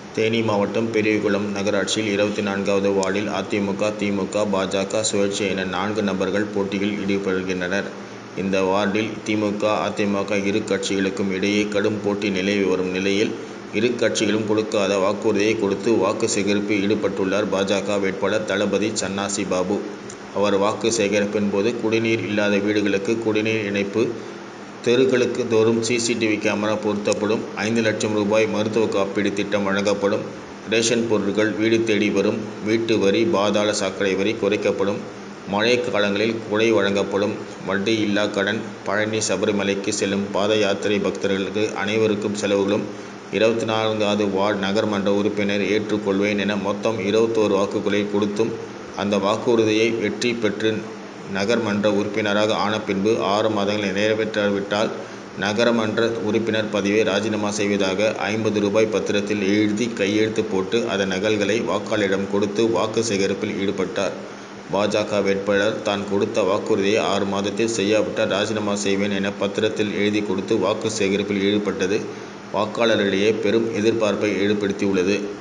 தேனி மாவட்டம் பெரியகுளம் நகராட்சியில் இருபத்தி நான்காவது வார்டில் அதிமுக திமுக பாஜக சுயேட்சை என நான்கு நபர்கள் போட்டியில் ஈடுபடுகின்றனர். இந்த வார்டில் திமுக அதிமுக இரு கட்சிகளுக்கும் இடையே கடும் போட்டி நிலவி வரும் நிலையில் இரு கட்சிகளும் கொடுக்காத வாக்குறுதியை கொடுத்து வாக்கு சேகரிப்பில் ஈடுபட்டுள்ளார் பாஜக வேட்பாளர் தளபதி சன்னாசி பாபு. அவர் வாக்கு சேகரிப்பின் போது குடிநீர் இல்லாத வீடுகளுக்கு குடிநீர் இணைப்பு தெருக்களுக்கு தோறும் சிசிடிவி கேமரா பொருத்தப்படும் ஐந்து லட்சம் ரூபாய் மருத்துவ காப்பீடு திட்டம் வழங்கப்படும் ரேஷன் பொருட்கள் வீடு தேடி வரும் வீட்டு வரி பாதாள சாக்கடை வரி குறைக்கப்படும் மழை காலங்களில் குடை வழங்கப்படும் வட்டி இல்லா கடன் பழனி சபரிமலைக்கு செல்லும் பாத யாத்திரை பக்தர்களுக்கு அனைவருக்கும் செலவுகளும் இருபத்தி நான்காவது வார்டு நகர்மன்ற உறுப்பினர் ஏற்றுக் கொள்வேன் என மொத்தம் இருபத்தோரு வாக்குகளை கொடுத்தும் அந்த வாக்குறுதியை வெற்றி பெற்று நகர்மன்ற உறுப்பினராக ஆன பின்பு ஆறு மாதங்கள் நிறைவேற்றாவிட்டால் நகரமன்ற உறுப்பினர் பதவியை ராஜினாமா செய்வதாக ஐம்பது ரூபாய் பத்திரத்தில் எழுதி கையெழுத்து போட்டு அதன் நகல்களை வாக்காளரிடம் கொடுத்து வாக்கு சேகரிப்பில் ஈடுபட்டார். பாஜக வேட்பாளர் தான் கொடுத்த வாக்குறுதியை ஆறு மாதத்தில் செய்யாவிட்டால் ராஜினாமா செய்வேன் என பத்திரத்தில் எழுதி கொடுத்து வாக்கு சேகரிப்பில் ஈடுபட்டது வாக்காளர்களிடையே பெரும் எதிர்பார்ப்பை ஏற்படுத்தியுள்ளது.